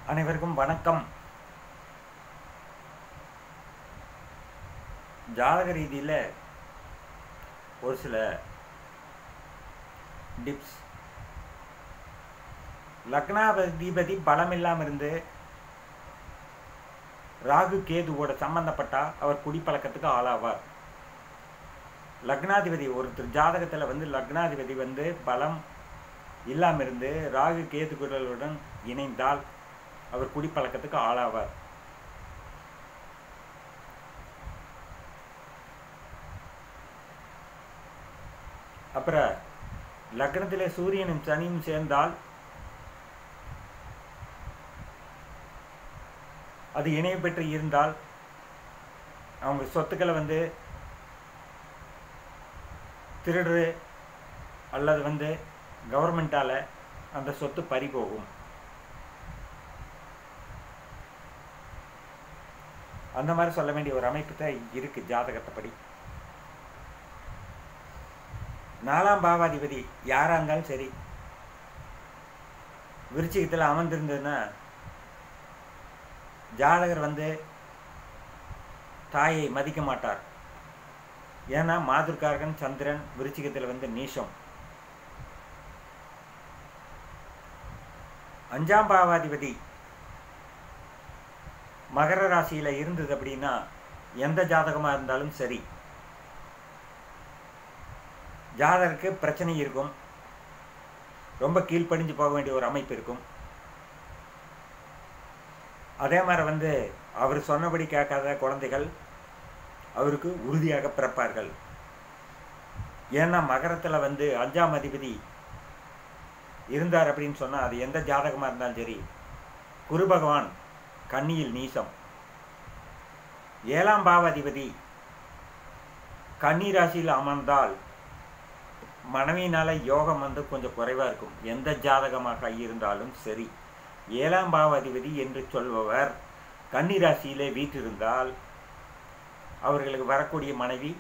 அனைவருக்கும் வணக்கம் ஜாதக ரீதியில் ஒரு சில டிப்ஸ் லக்னாதிபதி பலம் இல்லாமல் இருந்து ராகு கேதுவோட சம்பந்தப்பட்டா அவர் குடிப்பழக்கத்துக்கு ஆளாவார் லக்னாதிபதி ஒருத்தர் ஜாதகத்தில் வந்து லக்னாதிபதி வந்து பலம் இல்லாமல் இருந்து ராகு கேதுகளுடன் இணைந்தால் அவர் குடிப்பழக்கத்துக்கு ஆளாவார் அப்புறம் லக்னத்திலே சூரியனும் சனியும் சேர்ந்தால் அது இணைய பெற்று இருந்தால் அவங்க சொத்துக்களை வந்து திருடு அல்லது வந்து கவர்மெண்ட்டால் அந்த சொத்து பறி போகும் அந்த மாதிரி சொல்ல வேண்டிய ஒரு அமைப்பு தான் இருக்குது ஜாதகத்தைப்படி நாலாம் பாவாதிபதி யாராக இருந்தாலும் சரி விருச்சிகத்தில் அமர்ந்திருந்ததுன்னா ஜாதகர் வந்து தாயை மதிக்க மாட்டார் ஏன்னா மாதுர்காரகன் சந்திரன் விருச்சிகத்தில் வந்து நீஷம் அஞ்சாம் பாவாதிபதி மகர ராசியில் இருந்தது அப்படின்னா எந்த ஜாதகமாக இருந்தாலும் சரி ஜாதகருக்கு பிரச்சனை இருக்கும் ரொம்ப கீழ்ப்படிஞ்சு போக வேண்டிய ஒரு அமைப்பு இருக்கும் அதே மாதிரி வந்து அவர் சொன்னபடி கேட்காத குழந்தைகள் அவருக்கு உறுதியாக பிறப்பார்கள் ஏன்னா மகரத்தில் வந்து அஞ்சாம் அதிபதி இருந்தார் அப்படின்னு சொன்னால் அது எந்த ஜாதகமாக இருந்தாலும் சரி குரு பகவான் கன்னியில் நீசம் ஏழாம் பாவாதிபதி கன்னி ராசியில் அமர்ந்தால் மனைவியினால் யோகம் வந்து கொஞ்சம் குறைவாக இருக்கும் எந்த ஜாதகமாக இருந்தாலும் சரி ஏழாம் பாவாதிபதி என்று சொல்பவர் கன்னி ராசியிலே வீற்றிருந்தால் அவர்களுக்கு வரக்கூடிய மனைவி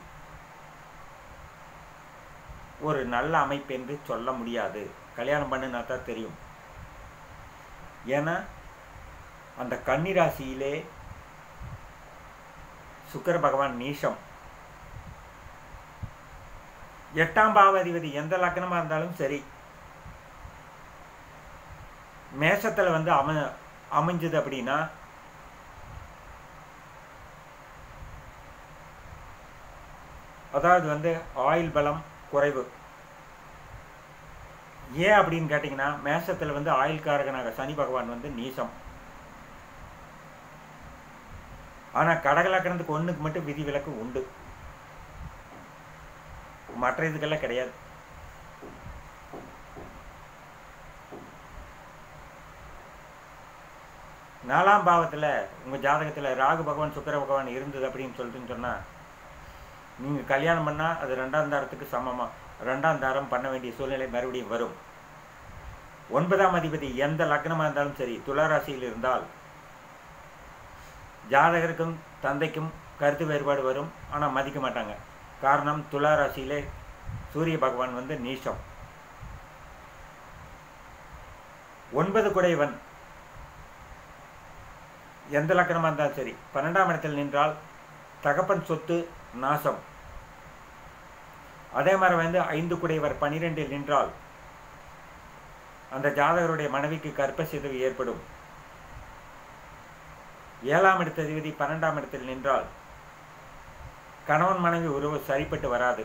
ஒரு நல்ல அமைப்பு என்று சொல்ல முடியாது கல்யாணம் பண்ணினா தான் தெரியும் ஏன்னா அந்த கன்னி ராசியிலே சுக்கர பகவான் நீஷம் எட்டாம் பாவாதிபதி எந்த லக்கணமாக இருந்தாலும் சரி மேஷத்தில் வந்து அம அமைஞ்சது அப்படின்னா அதாவது வந்து ஆயில் பலம் குறைவு ஏன் அப்படின்னு கேட்டிங்கன்னா மேஷத்தில் வந்து ஆயில் காரகனாக சனி பகவான் வந்து நீசம் ஆனால் கடகலக்கணத்துக்கு ஒன்றுக்கு மட்டும் விதி விலக்கு உண்டு மற்ற இதுக்கெல்லாம் கிடையாது நாலாம் பாவத்தில் உங்கள் ஜாதகத்தில் ராகு பகவான் சுக்கர பகவான் இருந்தது அப்படின்னு சொல்லிட்டுன்னு சொன்னால் நீங்கள் கல்யாணம் பண்ணால் அது ரெண்டாம் தாரத்துக்கு சமமாக ரெண்டாம் தாரம் பண்ண வேண்டிய சூழ்நிலை மறுபடியும் வரும் ஒன்பதாம் அதிபதி எந்த லக்னமாக இருந்தாலும் சரி துளாராசியில் இருந்தால் ஜாதகருக்கும் தந்தைக்கும் கருத்து வேறுபாடு வரும் ஆனால் மதிக்க மாட்டாங்க காரணம் துளாராசியிலே சூரிய பகவான் வந்து நீஷம் ஒன்பது குடைவன் எந்த லக்கணமாக இருந்தாலும் சரி பன்னெண்டாம் இடத்தில் நின்றால் தகப்பன் சொத்து நாசம் அதே மாதிரி வந்து ஐந்து குடைவர் பனிரெண்டில் நின்றால் அந்த ஜாதகருடைய மனைவிக்கு கற்பசிதவு ஏற்படும் ஏழாம் இடத்த அதிபதி பன்னெண்டாம் இடத்தில் நின்றால் கணவன் மனைவி உறவு சரிப்பட்டு வராது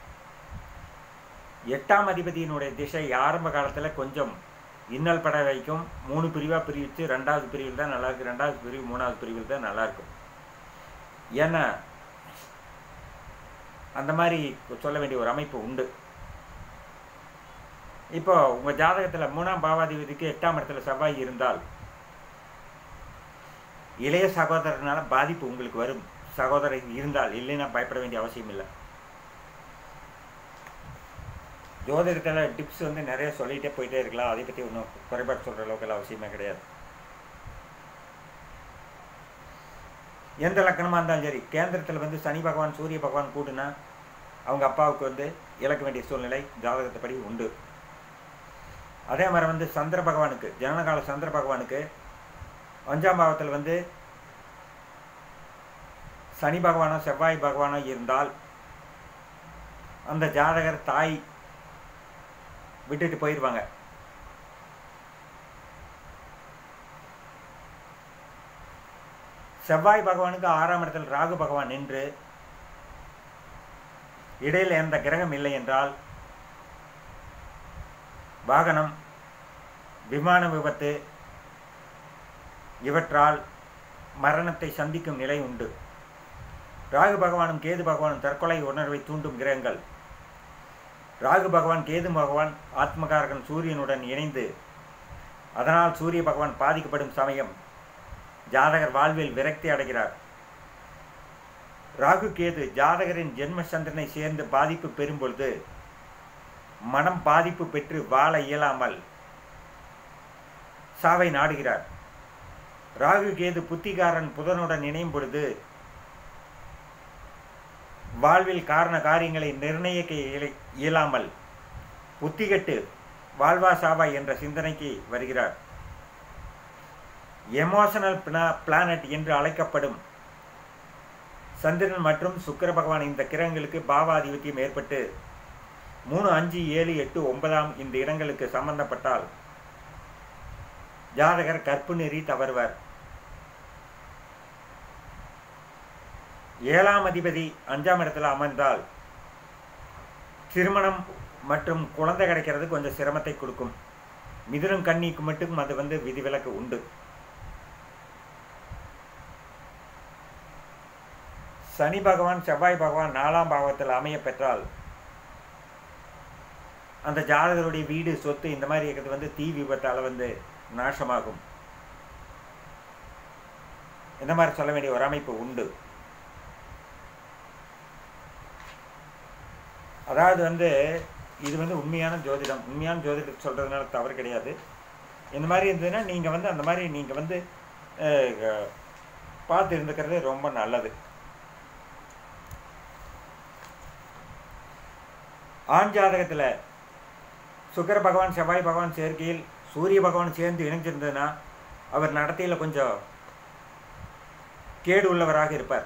எட்டாம் அதிபதியினுடைய திசை ஆரம்ப காலத்தில் கொஞ்சம் இன்னல் பட வைக்கும் மூணு பிரிவாக பிரிவிச்சு ரெண்டாவது பிரிவில் தான் நல்லாயிருக்கு ரெண்டாவது பிரிவு மூணாவது பிரிவில் தான் நல்லாயிருக்கும் ஏன்னா அந்த மாதிரி சொல்ல வேண்டிய ஒரு அமைப்பு உண்டு இப்போ உங்கள் ஜாதகத்தில் மூணாம் பாவாதிபதிக்கு எட்டாம் இடத்துல செவ்வாய் இருந்தால் இளைய சகோதரனால பாதிப்பு உங்களுக்கு வரும் சகோதரர் இருந்தால் இல்லைன்னா பயப்பட வேண்டிய அவசியம் இல்லை ஜோதிடத்தில் டிப்ஸ் வந்து நிறைய சொல்லிகிட்டே போயிட்டே இருக்கலாம் அதை பற்றி ஒன்றும் குறைபாடு சொல்கிற அளவுக்கு அவசியமே கிடையாது எந்த லக்கணமாக இருந்தாலும் சரி கேந்திரத்தில் வந்து சனி பகவான் சூரிய பகவான் கூட்டுனா அவங்க அப்பாவுக்கு வந்து இழக்க வேண்டிய சூழ்நிலை ஜாதகத்தைப்படி உண்டு அதே மாதிரி வந்து சந்திர பகவானுக்கு ஜனனகால சந்திர பகவானுக்கு அஞ்சாம் பாவத்தில் வந்து சனி பகவானோ செவ்வாய் பகவானோ இருந்தால் அந்த ஜாதகர் தாய் விட்டுட்டு போயிடுவாங்க செவ்வாய் பகவானுக்கு ஆறாம் இடத்தில் ராகு பகவான் நின்று இடையில் எந்த கிரகம் இல்லை என்றால் வாகனம் விமான விபத்து இவற்றால் மரணத்தை சந்திக்கும் நிலை உண்டு ராகு பகவானும் கேது பகவானும் தற்கொலை உணர்வை தூண்டும் கிரகங்கள் ராகு பகவான் கேது பகவான் ஆத்மகாரகன் சூரியனுடன் இணைந்து அதனால் சூரிய பகவான் பாதிக்கப்படும் சமயம் ஜாதகர் வாழ்வில் விரக்தி அடைகிறார் ராகு கேது ஜாதகரின் ஜென்ம சந்திரனை சேர்ந்து பாதிப்பு பெறும் பொழுது மனம் பாதிப்பு பெற்று வாழ இயலாமல் சாவை நாடுகிறார் ராகு கேது புத்திகாரன் புதனுடன் இணையும் பொழுது வாழ்வில் காரண காரியங்களை நிர்ணயிக்க இயல- இயலாமல் புத்திகட்டு வாழ்வா சாவா என்ற சிந்தனைக்கு வருகிறார் எமோஷனல் பிளானட் என்று அழைக்கப்படும் சந்திரன் மற்றும் சுக்கிர பகவான் இந்த கிரகங்களுக்கு பாவாதிபத்தியம் ஏற்பட்டு மூணு அஞ்சு ஏழு எட்டு ஒன்பதாம் இந்த இடங்களுக்கு சம்பந்தப்பட்டால் ஜாதகர் கற்பு நெறி தவறுவர் ஏழாம் அதிபதி அஞ்சாம் இடத்துல அமர்ந்தால் திருமணம் மற்றும் குழந்தை கிடைக்கிறது கொஞ்சம் சிரமத்தை கொடுக்கும் மிதுனம் கன்னிக்கு மட்டும் அது வந்து விதிவிலக்கு உண்டு சனி பகவான் செவ்வாய் பகவான் நாலாம் பாவத்தில் அமைய பெற்றால் அந்த ஜாதகருடைய வீடு சொத்து இந்த மாதிரி இருக்கிறது வந்து தீ விபத்தால் வந்து நாசமாகும் இந்த மாதிரி சொல்ல வேண்டிய ஒரு அமைப்பு உண்டு அதாவது வந்து இது வந்து உண்மையான ஜோதிடம் உண்மையான ஜோதிடம் சொல்கிறதுனால தவறு கிடையாது இந்த மாதிரி இருந்ததுன்னா நீங்கள் வந்து அந்த மாதிரி நீங்கள் வந்து அஹ், அஹ், பார்த்து இருந்துக்கிறது ரொம்ப நல்லது ஆண் ஜாதகத்தில் சுக்கர பகவான் செவ்வாய் பகவான் சேர்க்கையில் சூரிய பகவான் சேர்ந்து இணைஞ்சிருந்ததுன்னா அவர் நடத்தையில் கொஞ்சம் கேடு உள்ளவராக இருப்பார்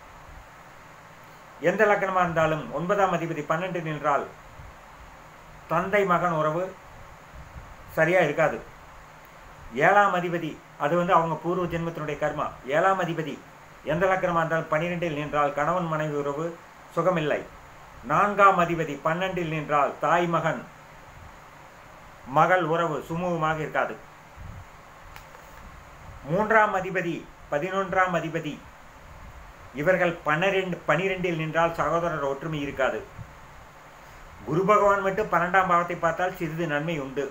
எந்த லக்கணமாக இருந்தாலும் ஒன்பதாம் அதிபதி பன்னெண்டு நின்றால் தந்தை மகன் உறவு சரியாக இருக்காது ஏழாம் அதிபதி அது வந்து அவங்க பூர்வ ஜென்மத்தினுடைய கர்மா ஏழாம் அதிபதி எந்த லக்கணமாக இருந்தாலும் பன்னிரெண்டில் நின்றால் கணவன் மனைவி உறவு சுகமில்லை நான்காம் அதிபதி பன்னெண்டில் நின்றால் தாய் மகன் மகள் உறவு சுமூகமாக இருக்காது மூன்றாம் அதிபதி பதினொன்றாம் அதிபதி இவர்கள் பன்னிரெண்டு பனிரெண்டில் நின்றால் சகோதரர் ஒற்றுமை இருக்காது குரு பகவான் மட்டும் பன்னெண்டாம் பாவத்தை பார்த்தால் சிறிது நன்மை உண்டு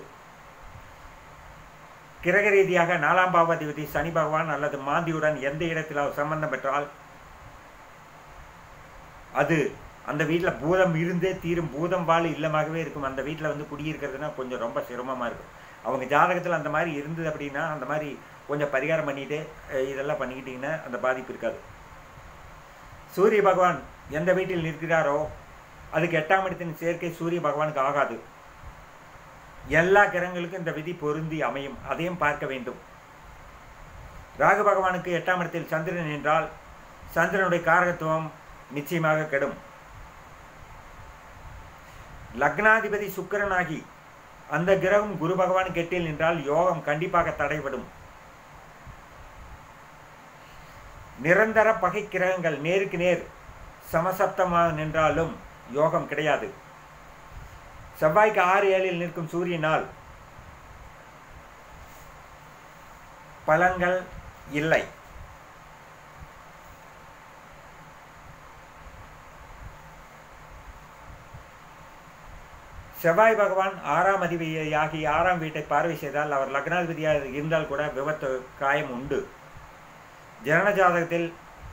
கிரக ரீதியாக நாலாம் பாவாதிபதி சனி பகவான் அல்லது மாந்தியுடன் எந்த இடத்தில் அவர் சம்பந்தம் பெற்றால் அது அந்த வீட்டில் பூதம் இருந்தே தீரும் பூதம் வாழ் இல்லமாகவே இருக்கும் அந்த வீட்டில் வந்து குடியிருக்கிறதுனா கொஞ்சம் ரொம்ப சிரமமாக இருக்கும் அவங்க ஜாதகத்தில் அந்த மாதிரி இருந்தது அப்படின்னா அந்த மாதிரி கொஞ்சம் பரிகாரம் பண்ணிட்டு அஹ், இதெல்லாம் பண்ணிக்கிட்டிங்கன்னா அந்த பாதிப்பு இருக்காது சூரிய பகவான் எந்த வீட்டில் நிற்கிறாரோ அதுக்கு எட்டாம் இடத்தின் சேர்க்கை சூரிய பகவானுக்கு ஆகாது எல்லா கிரகங்களுக்கும் இந்த விதி பொருந்தி அமையும் அதையும் பார்க்க வேண்டும் ராகு பகவானுக்கு எட்டாம் இடத்தில் சந்திரன் என்றால் சந்திரனுடைய காரகத்துவம் நிச்சயமாக கெடும் லக்னாதிபதி சுக்கிரனாகி அந்த கிரகம் குரு பகவான் கெட்டில் நின்றால் யோகம் கண்டிப்பாக தடைபடும் நிரந்தர பகை கிரகங்கள் நேருக்கு நேர் சமசப்தமாக நின்றாலும் யோகம் கிடையாது செவ்வாய்க்கு ஆறு ஏழில் நிற்கும் சூரியனால் பலன்கள் இல்லை செவ்வாய் பகவான் ஆறாம் அதிபதியாகி ஆறாம் வீட்டை பார்வை செய்தால் அவர் லக்னாதிபதியாக இருந்தால் கூட விபத்து காயம் உண்டு ஜனன ஜாதகத்தில்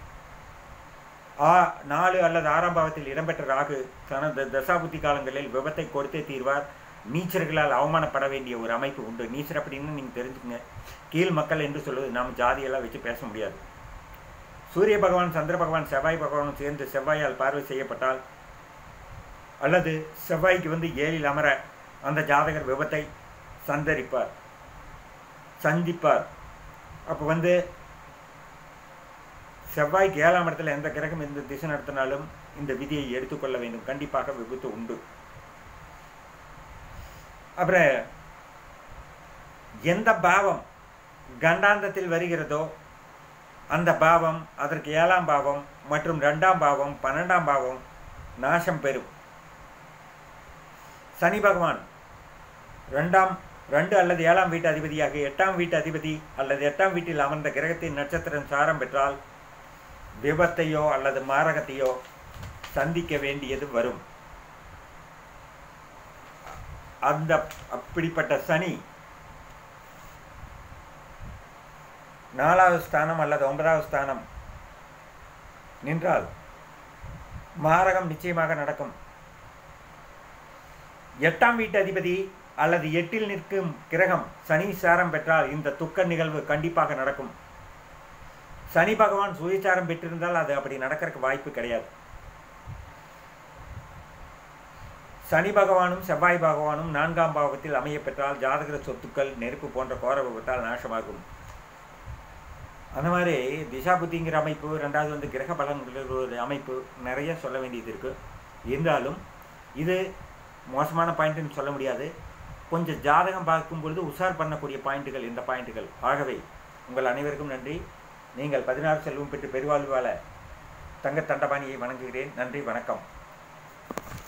ஆ நாலு அல்லது ஆறாம் பாவத்தில் இடம்பெற்ற ராகு தனது தசாபுத்தி காலங்களில் விபத்தை கொடுத்தே தீர்வார் நீச்சர்களால் அவமானப்பட வேண்டிய ஒரு அமைப்பு உண்டு நீச்சர் அப்படின்னு நீங்கள் தெரிஞ்சுக்கங்க கீழ் மக்கள் என்று சொல்வது நாம் ஜாதியெல்லாம் வச்சு பேச முடியாது சூரிய பகவான் சந்திர பகவான் செவ்வாய் பகவானும் சேர்ந்து செவ்வாயால் பார்வை செய்யப்பட்டால் அல்லது செவ்வாய்க்கு வந்து ஏழில் அமர அந்த ஜாதகர் விபத்தை சந்தரிப்பார் சந்திப்பார் அப்போ வந்து செவ்வாய்க்கு ஏழாம் இடத்துல எந்த கிரகம் எந்த திசை நடத்தினாலும் இந்த விதியை எடுத்துக்கொள்ள வேண்டும் கண்டிப்பாக விபத்து உண்டு அப்புறம் எந்த பாவம் கண்டாந்தத்தில் வருகிறதோ அந்த பாவம் அதற்கு ஏழாம் பாவம் மற்றும் ரெண்டாம் பாவம் பன்னெண்டாம் பாவம் நாசம் பெறும் சனி பகவான் ரெண்டாம் ரெண்டு அல்லது ஏழாம் வீட்டு அதிபதியாக எட்டாம் வீட்டு அதிபதி அல்லது எட்டாம் வீட்டில் அமர்ந்த கிரகத்தின் நட்சத்திரம் சாரம் பெற்றால் விபத்தையோ அல்லது மாரகத்தையோ சந்திக்க வேண்டியது வரும் அந்த அப்படிப்பட்ட சனி நாலாவது ஸ்தானம் அல்லது ஒன்பதாவது ஸ்தானம் நின்றால் மாரகம் நிச்சயமாக நடக்கும் எட்டாம் வீட்டு அதிபதி அல்லது எட்டில் நிற்கும் கிரகம் சனி சாரம் பெற்றால் இந்த துக்க நிகழ்வு கண்டிப்பாக நடக்கும் சனி பகவான் சுயசாரம் பெற்றிருந்தால் அது அப்படி நடக்கிறதுக்கு வாய்ப்பு கிடையாது சனி பகவானும் செவ்வாய் பகவானும் நான்காம் பாவத்தில் அமைய பெற்றால் ஜாதகர சொத்துக்கள் நெருப்பு போன்ற கோர விபத்தால் நாசமாகும் அந்த மாதிரி திசா புத்திங்கிற அமைப்பு ரெண்டாவது வந்து கிரக பலன்கிற ஒரு அமைப்பு நிறைய சொல்ல வேண்டியது இருக்குது இருந்தாலும் இது மோசமான பாயிண்ட்டுன்னு சொல்ல முடியாது கொஞ்சம் ஜாதகம் பார்க்கும் பொழுது உஷார் பண்ணக்கூடிய பாயிண்ட்டுகள் இந்த பாயிண்ட்டுகள் ஆகவே உங்கள் அனைவருக்கும் நன்றி நீங்கள் பதினாறு செல்வம் பெற்று பெருவாழ்வு வாழ தங்க தண்டபாணியை வணங்குகிறேன் நன்றி வணக்கம்